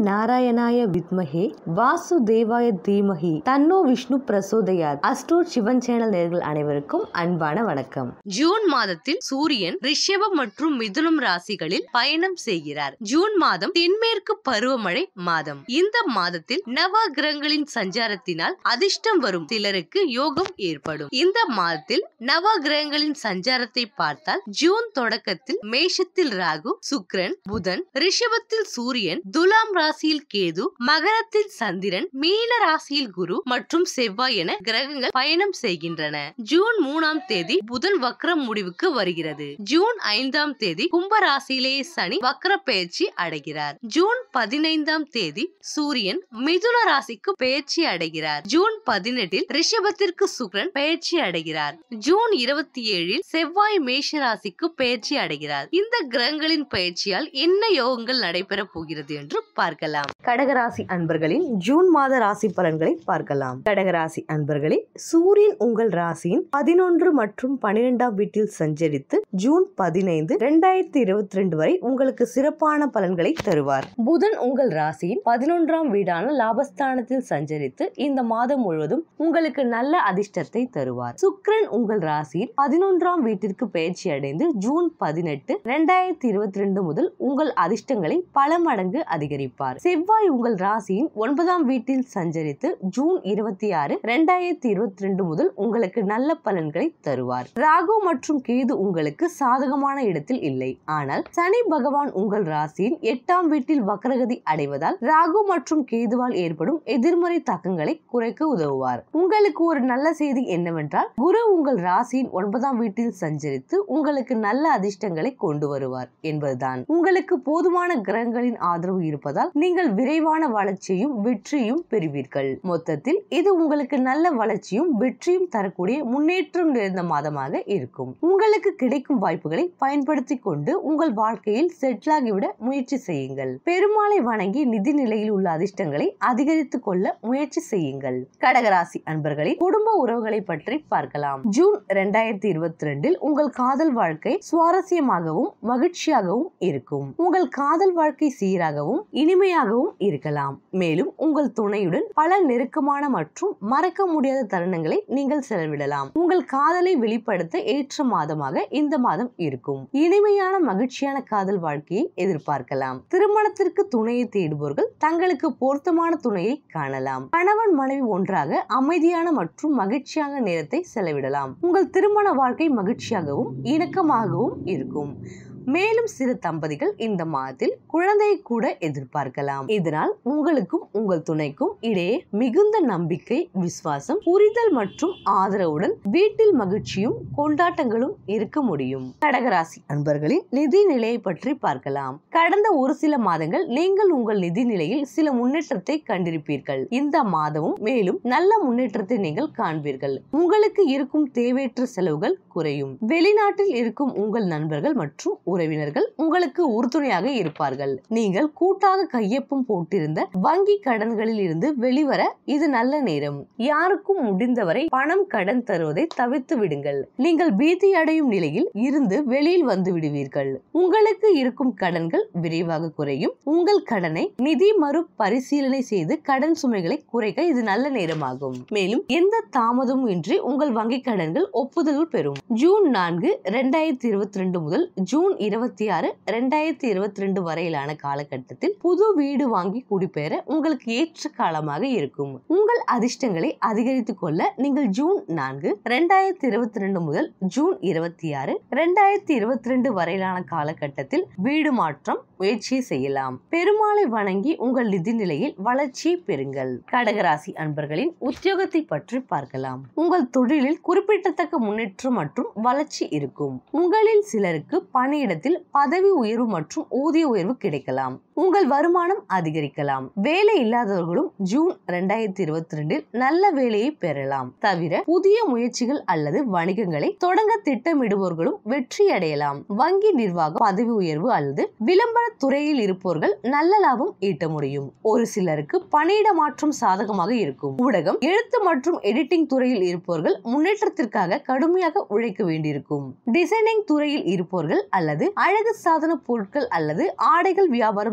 நாராயணாய வித்மஹே வாசுதேவாய தீமஹி தன்னோ விஷ்ணு பிரசோதயாத் அஸ்ட்ரோட் சிவன் சேனல் நேர்கள் அனைவருக்கும் அன்பான வணக்கம் ஜூன் மாதத்தில் சூரியன் ரிஷபம் மற்றும் மிதுனம் ராசிகளில் பயணம் செய்கிறார் ஜூன் மாதம் தென்மேற்கு பருவமழை மாதம் இந்த மாதத்தில் நவ கிரகங்களின் சஞ்சாரத்தினால் அதிர்ஷ்டம் வரும் சிலருக்கு யோகம் ஏற்படும் இந்த மாதத்தில் நவ கிரகங்களின் சஞ்சாரத்தை பார்த்தால் ஜூன் தொடக்கத்தில் மேஷத்தில் ராகு சுக்கிரன் புதன் ரிஷபத்தில் சூரியன் துலாம் ராசியில் கேது மகரத்தில் சந்திரன் மீன ராசியில் குரு மற்றும் செவ்வாய் என கிரகங்கள் பயணம் செய்கின்றன ஜூன் மூணாம் தேதி புதன் வக்ரம் முடிவுக்கு வருகிறது ஜூன் ஐந்தாம் தேதி கும்ப ராசியிலேயே சனி வக்ர பெயர்ச்சி அடைகிறார் ஜூன் பதினைந்தாம் தேதி சூரியன் மிதுன ராசிக்கு பெயர்ச்சி அடைகிறார் ஜூன் பதினெட்டில் ரிஷபத்திற்கு சுக்கிரன் பெயர்ச்சி அடைகிறார் ஜூன் இருபத்தி ஏழில் செவ்வாய் மேஷ ராசிக்கு பெயர்ச்சி அடைகிறார் இந்த கிரகங்களின் பயிற்சியால் என்ன யோகங்கள் நடைபெற போகிறது என்று பார்க்கலாம் கடகராசி அன்பர்களின் ஜூன் மாத ராசி பலன்களை பார்க்கலாம் கடகராசி அன்பர்களே சூரியன் உங்கள் ராசியின் பதினொன்று மற்றும் பனிரெண்டாம் வீட்டில் சஞ்சரித்து ஜூன் பதினைந்து இரண்டாயிரத்தி இருபத்தி ரெண்டு வரை உங்களுக்கு சிறப்பான பலன்களை தருவார் புதன் உங்கள் ராசியின் பதினொன்றாம் வீடான லாபஸ்தானத்தில் சஞ்சரித்து இந்த மாதம் முழுவதும் உங்களுக்கு நல்ல அதிர்ஷ்டத்தை தருவார் சுக்கிரன் உங்கள் ராசியின் பதினொன்றாம் வீட்டிற்கு பயிற்சி அடைந்து ஜூன் பதினெட்டு இரண்டாயிரத்தி இருபத்தி ரெண்டு முதல் உங்கள் அதிர்ஷ்டங்களை பல மடங்கு அதிகரிப்பார் செவ்வாய் உங்கள் ராசியின் ஒன்பதாம் வீட்டில் சஞ்சரித்து ஜூன் இருபத்தி ஆறு இரண்டாயிரத்தி இருபத்தி ரெண்டு முதல் உங்களுக்கு நல்ல பலன்களை தருவார் ராகு மற்றும் கேது உங்களுக்கு சாதகமான இடத்தில் இல்லை ஆனால் சனி பகவான் உங்கள் ராசியின் எட்டாம் வீட்டில் வக்ரகதி அடைவதால் ராகு மற்றும் கேதுவால் ஏற்படும் எதிர்மறை தாக்கங்களை குறைக்க உதவுவார் உங்களுக்கு ஒரு நல்ல செய்தி என்னவென்றால் குரு உங்கள் ராசியின் ஒன்பதாம் வீட்டில் சஞ்சரித்து உங்களுக்கு நல்ல அதிர்ஷ்டங்களை கொண்டு வருவார் என்பதுதான் உங்களுக்கு போதுமான கிரகங்களின் ஆதரவு இருப்பதால் நீங்கள் விரைவான வளர்ச்சியும் வெற்றியும் பெறுவீர்கள் மொத்தத்தில் இது உங்களுக்கு நல்ல வளர்ச்சியும் வெற்றியும் தரக்கூடிய முன்னேற்றம் நிறைந்த மாதமாக இருக்கும் உங்களுக்கு கிடைக்கும் வாய்ப்புகளை பயன்படுத்தி கொண்டு உங்கள் வாழ்க்கையில் செட்டில் ஆகிவிட முயற்சி செய்யுங்கள் பெருமாளை வணங்கி நிதி நிலையில் உள்ள அதிர்ஷ்டங்களை அதிகரித்துக் கொள்ள முயற்சி செய்யுங்கள் கடகராசி அன்பர்களே குடும்ப உறவுகளை பற்றி பார்க்கலாம் ஜூன் இரண்டாயிரத்தி இருபத்தி ரெண்டில் உங்கள் காதல் வாழ்க்கை சுவாரஸ்யமாகவும் மகிழ்ச்சியாகவும் இருக்கும் உங்கள் காதல் வாழ்க்கை சீராகவும் இனிமையாகவும் இருக்கலாம் மேலும் உங்கள் துணையுடன் பல நெருக்கமான மற்றும் மறக்க முடியாத தருணங்களை நீங்கள் செலவிடலாம் உங்கள் காதலை வெளிப்படுத்த ஏற்ற மாதமாக இந்த மாதம் இருக்கும் இனிமையான மகிழ்ச்சியான காதல் வாழ்க்கையை எதிர்பார்க்கலாம் திருமணத்திற்கு துணையை தேடுபவர்கள் தங்களுக்கு பொருத்தமான துணையை காணலாம் கணவன் மனைவி ஒன்றாக அமைதியான மற்றும் மகிழ்ச்சியான நேரத்தை செலவிடலாம் உங்கள் திருமண வாழ்க்கை மகிழ்ச்சியாகவும் இணக்கமாகவும் இருக்கும் மேலும் சிறு தம்பதிகள் இந்த மாதத்தில் குழந்தையை கூட எதிர்பார்க்கலாம் இதனால் உங்களுக்கும் உங்கள் துணைக்கும் இடையே மிகுந்த நம்பிக்கை விசுவாசம் புரிதல் மற்றும் ஆதரவுடன் வீட்டில் மகிழ்ச்சியும் கொண்டாட்டங்களும் இருக்க முடியும் கடகராசி அன்பர்களின் நிதி நிலையை பற்றி பார்க்கலாம் கடந்த ஒரு சில மாதங்கள் நீங்கள் உங்கள் நிதி நிலையில் சில முன்னேற்றத்தை கண்டிருப்பீர்கள் இந்த மாதமும் மேலும் நல்ல முன்னேற்றத்தை நீங்கள் காண்பீர்கள் உங்களுக்கு இருக்கும் தேவையற்ற செலவுகள் குறையும் வெளிநாட்டில் இருக்கும் உங்கள் நண்பர்கள் மற்றும் உறவினர்கள் உங்களுக்கு உறுதுணையாக இருப்பார்கள் நீங்கள் கூட்டாக கையொப்பம் போட்டிருந்த வங்கி கடன்களில் இருந்து வெளிவர இது நல்ல நேரம் யாருக்கும் முடிந்தவரை பணம் கடன் தருவதை தவிர்த்து விடுங்கள் நீங்கள் பீதி அடையும் நிலையில் இருந்து வெளியில் வந்து விடுவீர்கள் உங்களுக்கு இருக்கும் கடன்கள் விரைவாக குறையும் உங்கள் கடனை நிதி மறு பரிசீலனை செய்து கடன் சுமைகளை குறைக்க இது நல்ல நேரமாகும் மேலும் எந்த தாமதமும் இன்றி உங்கள் வங்கி கடன்கள் ஒப்புதல் பெறும் ஜூன் நான்கு இரண்டாயிரத்தி இருபத்தி ரெண்டு முதல் ஜூன் இருபத்தி ஆறு இரண்டாயிரத்தி இருபத்தி ரெண்டு வரையிலான காலகட்டத்தில் புது வீடு வாங்கி குடிபெயர உங்களுக்கு ஏற்ற காலமாக இருக்கும் உங்கள் அதிர்ஷ்டங்களை அதிகரித்துக் கொள்ள நீங்கள் ஜூன் நான்கு இரண்டாயிரத்தி இருபத்தி ரெண்டு முதல் ஜூன் இருபத்தி ஆறு இரண்டாயிரத்தி இருபத்தி ரெண்டு வரையிலான காலகட்டத்தில் வீடு மாற்றம் முயற்சி செய்யலாம் பெருமாளை வணங்கி உங்கள் நிதி நிலையில் வளர்ச்சியை பெறுங்கள் கடகராசி அன்பர்களின் உத்தியோகத்தை பற்றி பார்க்கலாம் உங்கள் தொழிலில் குறிப்பிடத்தக்க முன்னேற்றம் மற்றும் வளர்ச்சி இருக்கும் உங்களில் சிலருக்கு பணியிடத்தில் பதவி உயர்வு மற்றும் ஊதிய உயர்வு கிடைக்கலாம் உங்கள் வருமானம் அதிகரிக்கலாம் வேலை இல்லாதவர்களும் ஜூன் இரண்டாயிரத்தி இருபத்தி ரெண்டில் நல்ல வேலையை பெறலாம் தவிர புதிய முயற்சிகள் அல்லது வணிகங்களை தொடங்க திட்டமிடுபவர்களும் வெற்றி அடையலாம் வங்கி நிர்வாகம் பதவி உயர்வு அல்லது விளம்பர துறையில் இருப்பவர்கள் நல்ல லாபம் ஈட்ட முடியும் ஒரு சிலருக்கு பணியிட மாற்றம் சாதகமாக இருக்கும் ஊடகம் எழுத்து மற்றும் எடிட்டிங் துறையில் இருப்பவர்கள் முன்னேற்றத்திற்காக கடுமையாக உழைக்க வேண்டியிருக்கும் டிசைனிங் துறையில் இருப்பவர்கள் அல்லது அழகு சாதன பொருட்கள் அல்லது ஆடைகள் வியாபாரம்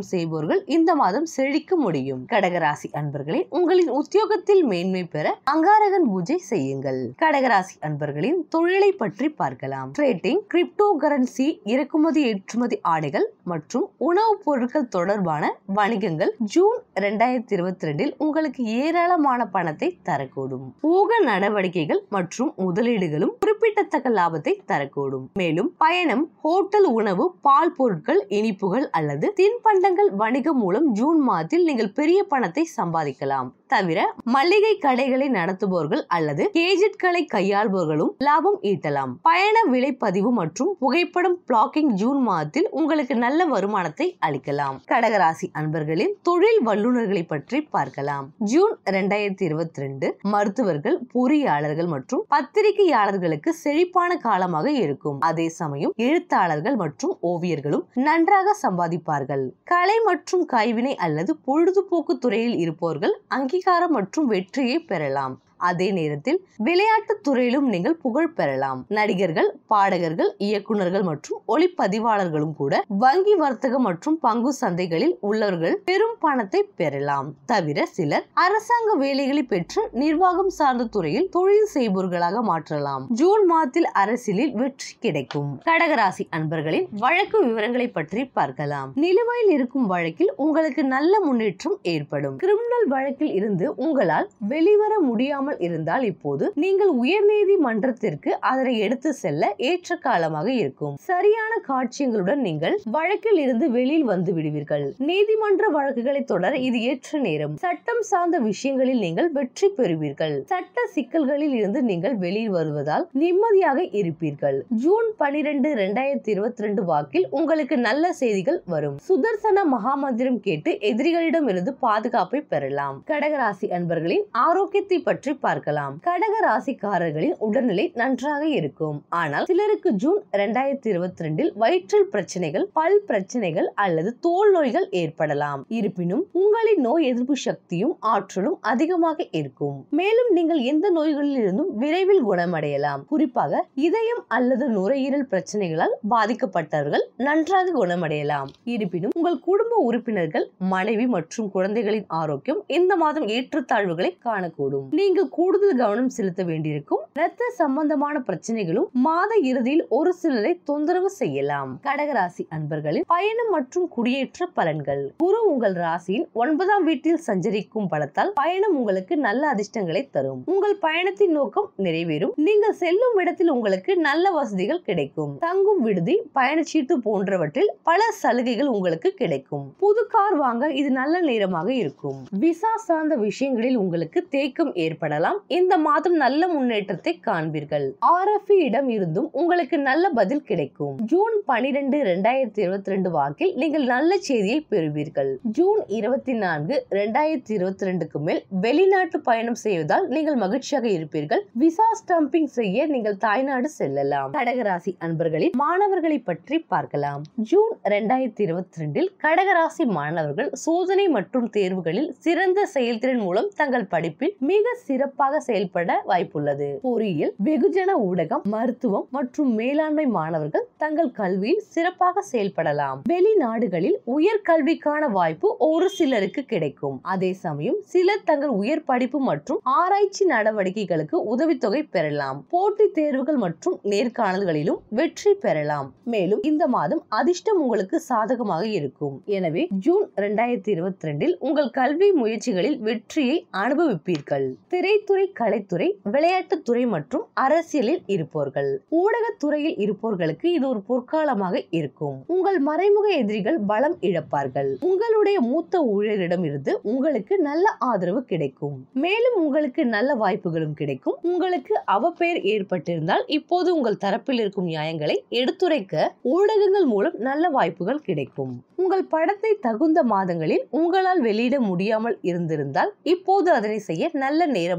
செய்பவர்கள் இந்த மாதம் செழிக்க முடியும் கடகராசி அன்பர்களே உங்களின் உத்தியோகத்தில் மேன்மை பெற அங்காரகன் பூஜை செய்யுங்கள் கடகராசி அன்பர்களின் தொழிலை பற்றி பார்க்கலாம் ட்ரேடிங் கிரிப்டோ கரன்சி இறக்குமதி ஏற்றுமதி ஆடைகள் மற்றும் உணவுப் பொருட்கள் தொடர்பான வணிகங்கள் ஜூன் இரண்டாயிரத்தி இருபத்தி ரெண்டில் உங்களுக்கு ஏராளமான பணத்தை தரக்கூடும் ஊக நடவடிக்கைகள் மற்றும் முதலீடுகளும் குறிப்பிடத்தக்க லாபத்தை தரக்கூடும் மேலும் பயணம் ஹோட்டல் உணவு பால் பொருட்கள் இனிப்புகள் அல்லது தின்பண்டங்கள் வணிகம் மூலம் ஜூன் மாதத்தில் நீங்கள் பெரிய பணத்தை சம்பாதிக்கலாம் தவிர மளிகை கடைகளை நடத்துபவர்கள் அல்லது கேஜெட்களை கையாள்பவர்களும் லாபம் ஈட்டலாம் பயண விலைப்பதிவு மற்றும் புகைப்படம் பிளாக்கிங் ஜூன் மாதத்தில் உங்களுக்கு நல்ல வருமானத்தை அளிக்கலாம் கடகராசி அன்பர்களின் தொழில் வல்லுநர்களை பற்றி பார்க்கலாம் ஜூன் இரண்டாயிரத்தி இருபத்தி ரெண்டு மருத்துவர்கள் பொறியாளர்கள் மற்றும் பத்திரிகையாளர்களுக்கு செழிப்பான காலமாக இருக்கும் அதே சமயம் எழுத்தாளர்கள் மற்றும் ஓவியர்களும் நன்றாக சம்பாதிப்பார்கள் கலை மற்றும் கைவினை அல்லது பொழுதுபோக்கு துறையில் இருப்பவர்கள் அங்கீகாரம் மற்றும் வெற்றியை பெறலாம் அதே நேரத்தில் விளையாட்டு துறையிலும் நீங்கள் புகழ் பெறலாம் நடிகர்கள் பாடகர்கள் இயக்குனர்கள் மற்றும் ஒளிப்பதிவாளர்களும் கூட வங்கி வர்த்தகம் மற்றும் பங்கு சந்தைகளில் உள்ளவர்கள் பெரும் பணத்தை பெறலாம் தவிர சிலர் அரசாங்க வேலைகளை பெற்று நிர்வாகம் சார்ந்த துறையில் தொழில் செய்பவர்களாக மாற்றலாம் ஜூன் மாதத்தில் அரசியலில் வெற்றி கிடைக்கும் கடகராசி அன்பர்களின் வழக்கு விவரங்களை பற்றி பார்க்கலாம் நிலுவையில் இருக்கும் வழக்கில் உங்களுக்கு நல்ல முன்னேற்றம் ஏற்படும் கிரிமினல் வழக்கில் இருந்து உங்களால் வெளிவர முடியாமல் இருந்தால் இப்போது நீங்கள் உயர்நீதிமன்றத்திற்கு அதனை எடுத்து செல்ல ஏற்ற காலமாக இருக்கும் சரியான காட்சியங்களுடன் நீங்கள் வழக்கில் இருந்து வெளியில் வந்து விடுவீர்கள் நீதிமன்ற வழக்குகளை தொடர இது ஏற்ற நேரம் சட்டம் சார்ந்த விஷயங்களில் நீங்கள் வெற்றி பெறுவீர்கள் சட்ட சிக்கல்களில் இருந்து நீங்கள் வெளியில் வருவதால் நிம்மதியாக இருப்பீர்கள் ஜூன் பனிரெண்டு இரண்டாயிரத்தி இருபத்தி ரெண்டு வாக்கில் உங்களுக்கு நல்ல செய்திகள் வரும் சுதர்சன மகாமந்திரம் கேட்டு எதிரிகளிடம் இருந்து பாதுகாப்பை பெறலாம் கடகராசி அன்பர்களின் ஆரோக்கியத்தை பற்றி பார்க்கலாம் கடக ராசிக்காரர்களின் உடல்நிலை நன்றாக இருக்கும் ஆனால் சிலருக்கு ஜூன் இரண்டாயிரத்தி இருபத்தி ரெண்டில் வயிற்றில் பிரச்சனைகள் பல் பிரச்சனைகள் அல்லது தோல் நோய்கள் ஏற்படலாம் இருப்பினும் உங்களின் நோய் எதிர்ப்பு சக்தியும் ஆற்றலும் அதிகமாக இருக்கும் மேலும் நீங்கள் எந்த நோய்களில் இருந்தும் விரைவில் குணமடையலாம் குறிப்பாக இதயம் அல்லது நுரையீரல் பிரச்சனைகளால் பாதிக்கப்பட்டவர்கள் நன்றாக குணமடையலாம் இருப்பினும் உங்கள் குடும்ப உறுப்பினர்கள் மனைவி மற்றும் குழந்தைகளின் ஆரோக்கியம் இந்த மாதம் ஏற்றத்தாழ்வுகளை காணக்கூடும் நீங்க கூடுதல் கவனம் செலுத்த வேண்டியிருக்கும் இரத்த சம்பந்தமான பிரச்சனைகளும் மாத இறுதியில் ஒரு சிலரை தொந்தரவு செய்யலாம் கடகராசி அன்பர்களின் பயணம் மற்றும் குடியேற்ற பலன்கள் குரு உங்கள் ராசியின் ஒன்பதாம் வீட்டில் சஞ்சரிக்கும் பலத்தால் பயணம் உங்களுக்கு நல்ல அதிர்ஷ்டங்களை தரும் உங்கள் பயணத்தின் நோக்கம் நிறைவேறும் நீங்கள் செல்லும் இடத்தில் உங்களுக்கு நல்ல வசதிகள் கிடைக்கும் தங்கும் விடுதி பயணச்சீட்டு போன்றவற்றில் பல சலுகைகள் உங்களுக்கு கிடைக்கும் புது கார் வாங்க இது நல்ல நேரமாக இருக்கும் விசா சார்ந்த விஷயங்களில் உங்களுக்கு தேக்கம் ஏற்படலாம் இந்த மாதம் நல்ல முன்னேற்றத்தை காண்பீர்கள் ஆர்எஃப் இடம் இருந்தும் உங்களுக்கு நல்ல பதில் கிடைக்கும் ஜூன் பனிரெண்டு இரண்டாயிரத்தி இருபத்தி ரெண்டு வாக்கில் நீங்கள் நல்ல செய்தியை பெறுவீர்கள் ஜூன் இருபத்தி நான்கு இரண்டாயிரத்தி இருபத்தி ரெண்டுக்கு மேல் வெளிநாட்டு பயணம் செய்வதால் நீங்கள் மகிழ்ச்சியாக இருப்பீர்கள் விசா ஸ்டம்பிங் செய்ய நீங்கள் தாய்நாடு செல்லலாம் கடகராசி அன்பர்களின் மாணவர்களை பற்றி பார்க்கலாம் ஜூன் இரண்டாயிரத்தி இருபத்தி ரெண்டில் கடகராசி மாணவர்கள் சோதனை மற்றும் தேர்வுகளில் சிறந்த செயல்திறன் மூலம் தங்கள் படிப்பில் மிக சிறப்பாக செயல்பட வாய்ப்புள்ளது பொறியியல் வெகுஜன ஊடகம் மருத்துவம் மற்றும் மேலாண்மை மாணவர்கள் தங்கள் கல்வியில் சிறப்பாக செயல்படலாம் வெளிநாடுகளில் உயர் கல்விக்கான வாய்ப்பு ஒரு சிலருக்கு கிடைக்கும் அதே சமயம் சிலர் தங்கள் உயர் படிப்பு மற்றும் ஆராய்ச்சி நடவடிக்கைகளுக்கு உதவித்தொகை பெறலாம் போட்டித் தேர்வுகள் மற்றும் நேர்காணல்களிலும் வெற்றி பெறலாம் மேலும் இந்த மாதம் அதிர்ஷ்டம் உங்களுக்கு சாதகமாக இருக்கும் எனவே ஜூன் இரண்டாயிரத்தி இருபத்தி ரெண்டில் உங்கள் கல்வி முயற்சிகளில் வெற்றியை அனுபவிப்பீர்கள் திரைத்துறை கலைத்துறை விளையாட்டுத்துறை மற்றும் அரசியலில் இருப்பவர்கள் ஊடகத்துறையில் இருப்பவர்களுக்கு இது ஒரு பொற்காலமாக இருக்கும் உங்கள் மறைமுக எதிரிகள் பலம் இழப்பார்கள் உங்களுடைய மூத்த ஊழியரிடம் இருந்து உங்களுக்கு நல்ல ஆதரவு கிடைக்கும் மேலும் உங்களுக்கு நல்ல வாய்ப்புகளும் கிடைக்கும் உங்களுக்கு அவப்பெயர் ஏற்பட்டிருந்தால் இப்போது உங்கள் தரப்பில் இருக்கும் நியாயங்களை எடுத்துரைக்க ஊடகங்கள் மூலம் நல்ல வாய்ப்புகள் கிடைக்கும் உங்கள் படத்தை தகுந்த மாதங்களில் உங்களால் வெளியிட முடியாமல் இருந்திருந்தால் இப்போது அதனை செய்ய நல்ல நேரம்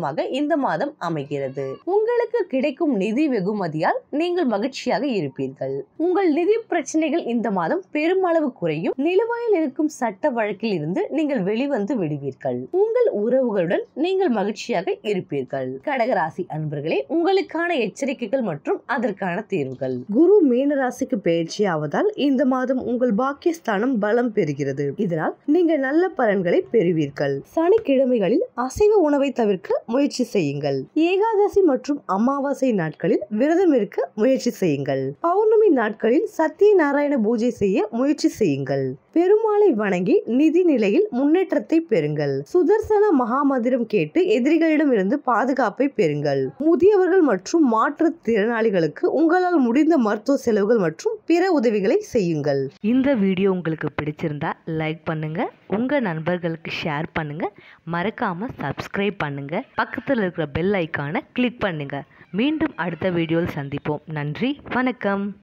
மாதமாக இந்த மாதம் அமைகிறது உங்களுக்கு கிடைக்கும் நிதி வெகுமதியால் நீங்கள் மகிழ்ச்சியாக இருப்பீர்கள் உங்கள் நிதி பிரச்சனைகள் இந்த மாதம் பெருமளவு குறையும் நிலுவையில் இருக்கும் சட்ட வழக்கில் இருந்து நீங்கள் வெளிவந்து விடுவீர்கள் உங்கள் உறவுகளுடன் நீங்கள் மகிழ்ச்சியாக இருப்பீர்கள் கடகராசி அன்பர்களே உங்களுக்கான எச்சரிக்கைகள் மற்றும் அதற்கான தீர்வுகள் குரு மீன ராசிக்கு பயிற்சி ஆவதால் இந்த மாதம் உங்கள் பாக்கியஸ்தானம் பலம் பெறுகிறது இதனால் நீங்கள் நல்ல பலன்களை பெறுவீர்கள் சனிக்கிழமைகளில் அசைவ உணவை தவிர்க்க முயற்சி செய்யுங்கள் ஏகாதசி மற்றும் அமாவாசை நாட்களில் விரதம் இருக்க முயற்சி செய்யுங்கள் பௌர்ணமி நாட்களில் சத்யநாராயண பூஜை செய்ய முயற்சி செய்யுங்கள் பெருமாளை வணங்கி நிதி நிலையில் முன்னேற்றத்தை பெறுங்கள் சுதர்சன மகாமந்திரம் கேட்டு எதிரிகளிடம் இருந்து பாதுகாப்பை பெறுங்கள் முதியவர்கள் மற்றும் மாற்றுத்திறனாளிகளுக்கு உங்களால் முடிந்த மருத்துவ செலவுகள் மற்றும் பிற உதவிகளை செய்யுங்கள் இந்த வீடியோ உங்களுக்கு பிடிச்சிருந்தா லைக் பண்ணுங்க உங்க நண்பர்களுக்கு ஷேர் பண்ணுங்க மறக்காம சப்ஸ்கிரைப் பண்ணுங்க பக்கத்தில் இருக்கிற பெல் ஐக்கானை கிளிக் பண்ணுங்க மீண்டும் அடுத்த வீடியோவில் சந்திப்போம் நன்றி வணக்கம்